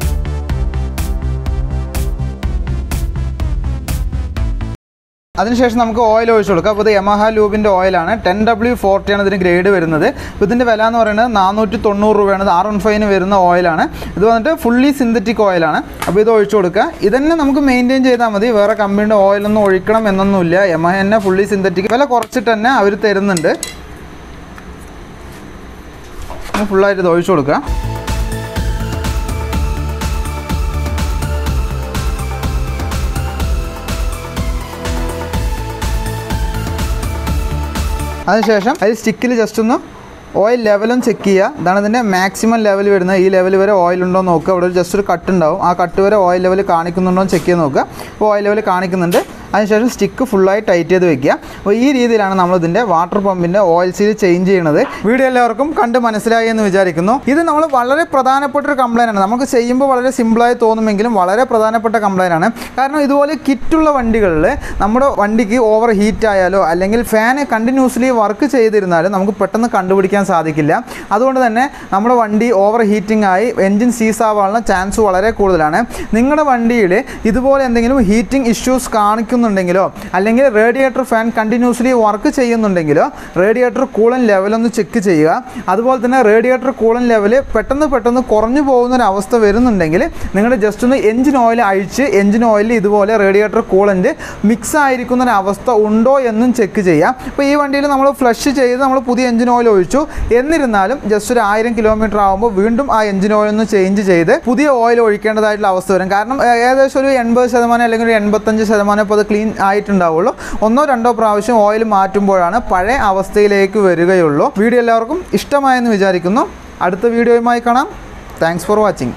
അതിനുശേഷം നമുക്ക് ഓയിൽ ഒഴിച്ച് കൊടുക്കാം അപ്പോൾ ഇത് യമഹ ലൂബിൻ്റെ ഓയിലാണ് ടെൻ ഡബ്ല്യു ഫോർട്ടിയാണ് ഇതിന് ഗ്രേഡ് വരുന്നത് അപ്പോൾ ഇതിൻ്റെ വില എന്ന് പറയുന്നത് നാനൂറ്റി തൊണ്ണൂറ് രൂപയാണ് ഇത് ആർ വൺ ഫൈവിന് വരുന്ന ഓയിലാണ് ഇത് വന്നിട്ട് ഫുള്ളി സിന്തറ്റിക് ഓയിലാണ് അപ്പോൾ ഇത് ഒഴിച്ചു കൊടുക്കുക ഇതന്നെ നമുക്ക് മെയിൻറ്റെയിൻ ചെയ്താൽ മതി വേറെ കമ്പനിയുടെ ഓയിലൊന്നും ഒഴിക്കണം എന്നൊന്നുമില്ല യമഹ തന്നെ ഫുള്ളി സിന്തറ്റിക് വില കുറച്ചിട്ട് തന്നെ അവർ തരുന്നുണ്ട് ഫുള്ളായിട്ട് ഇത് ഒഴിച്ചു കൊടുക്കുക അതിനുശേഷം അതിൽ സ്റ്റിക്കിൽ ജസ്റ്റ് ഒന്ന് ഓയിൽ ലെവലും ചെക്ക് ചെയ്യുക ഇതാണ് ഇതിൻ്റെ മാക്സിമം ലെവൽ വരുന്നത് ഈ ലെവൽ വരെ ഓയിൽ ഉണ്ടോ എന്ന് നോക്കുക അവിടെ ഒരു ജസ്റ്റ് ഒരു കട്ട് ഉണ്ടാവും ആ കട്ട് വരെ ഓയിൽ ലെവൽ കാണിക്കുന്നുണ്ടോ എന്ന് ചെക്ക് ചെയ്ത് നോക്കുക അപ്പോൾ ഓയിൽ ലെവൽ കാണിക്കുന്നുണ്ട് അതിനുശേഷം സ്റ്റിക്ക് ഫുള്ളായി ടൈറ്റ് ചെയ്ത് വെക്കുക അപ്പോൾ ഈ രീതിയിലാണ് നമ്മൾ ഇതിൻ്റെ വാട്ടർ പമ്പിൻ്റെ ഓയിൽ സീൽ ചേഞ്ച് ചെയ്യുന്നത് വീഡിയോ എല്ലാവർക്കും കണ്ട് മനസ്സിലായി എന്ന് വിചാരിക്കുന്നു ഇത് നമ്മൾ വളരെ പ്രധാനപ്പെട്ട ഒരു കംപ്ലൈൻ്റ് ആണ് നമുക്ക് ചെയ്യുമ്പോൾ വളരെ സിമ്പിളായി തോന്നുമെങ്കിലും വളരെ പ്രധാനപ്പെട്ട കംപ്ലൈൻ്റ് ആണ് കാരണം ഇതുപോലെ കിറ്റുള്ള വണ്ടികളിൽ നമ്മുടെ വണ്ടിക്ക് ഓവർ ഹീറ്റ് ആയാലോ അല്ലെങ്കിൽ ഫാൻ കണ്ടിന്യൂസ്ലി വർക്ക് ചെയ്തിരുന്നാലും നമുക്ക് പെട്ടെന്ന് കണ്ടുപിടിക്കാൻ സാധിക്കില്ല അതുകൊണ്ട് തന്നെ നമ്മുടെ വണ്ടി ഓവർ ഹീറ്റിംഗ് ആയി എൻജിൻ സീസ് ആവാനുള്ള ചാൻസ് വളരെ കൂടുതലാണ് നിങ്ങളുടെ വണ്ടിയിൽ ഇതുപോലെ എന്തെങ്കിലും ഹീറ്റിംഗ് ഇഷ്യൂസ് കാണിക്കുന്നു ഓടിക്കുന്നുണ്ടെങ്കിലോ അല്ലെങ്കിൽ റേഡിയേറ്റർ ഫാൻ കണ്ടിന്യൂസ്ലി വർക്ക് ചെയ്യുന്നുണ്ടെങ്കിലോ റേഡിയേറ്റർ കൂളൻ ലെവലൊന്ന് ചെക്ക് ചെയ്യുക അതുപോലെ തന്നെ റേഡിയേറ്റർ കൂളൻ ലെവൽ പെട്ടെന്ന് പെട്ടെന്ന് കുറഞ്ഞു പോകുന്ന ഒരു അവസ്ഥ വരുന്നുണ്ടെങ്കിൽ നിങ്ങൾ ജസ്റ്റ് ഒന്ന് എഞ്ചിൻ ഓയിൽ അഴിച്ച് എഞ്ചിൻ ഓയിലിൽ ഇതുപോലെ റേഡിയേറ്റർ കൂളൻ്റ് മിക്സ് ആയിരിക്കുന്ന ഒരു അവസ്ഥ ഉണ്ടോ എന്നും ചെക്ക് ചെയ്യാം അപ്പോൾ ഈ വണ്ടിയിൽ നമ്മൾ ഫ്ലഷ് ചെയ്ത് നമ്മൾ പുതിയ എഞ്ചിൻ ഓയിൽ ഒഴിച്ചു എന്നിരുന്നാലും ജസ്റ്റ് ഒരു ആയിരം കിലോമീറ്റർ ആകുമ്പോൾ വീണ്ടും ആ എഞ്ചിൻ ഓയിൽ ഒന്ന് ചേഞ്ച് ചെയ്ത് പുതിയ ഓയിൽ ഒഴിക്കേണ്ടതായിട്ടുള്ള അവസ്ഥ വരും കാരണം ഏ- ഏകദേശം ഒരു എൺപത് ശതമാനം അല്ലെങ്കിൽ ഒരു എൺപത്തഞ്ച് ശതമാനം ഇപ്പോൾ അത് ക്ലീൻ ആയിട്ടുണ്ടാവുള്ളൂ ഒന്നോ രണ്ടോ പ്രാവശ്യം ഓയിൽ മാറ്റുമ്പോഴാണ് പഴയ അവസ്ഥയിലേക്ക് വരികയുള്ളൂ വീഡിയോ എല്ലാവർക്കും ഇഷ്ടമായെന്ന് വിചാരിക്കുന്നു അടുത്ത വീഡിയോയുമായി കാണാം താങ്ക്സ് ഫോർ വാച്ചിങ്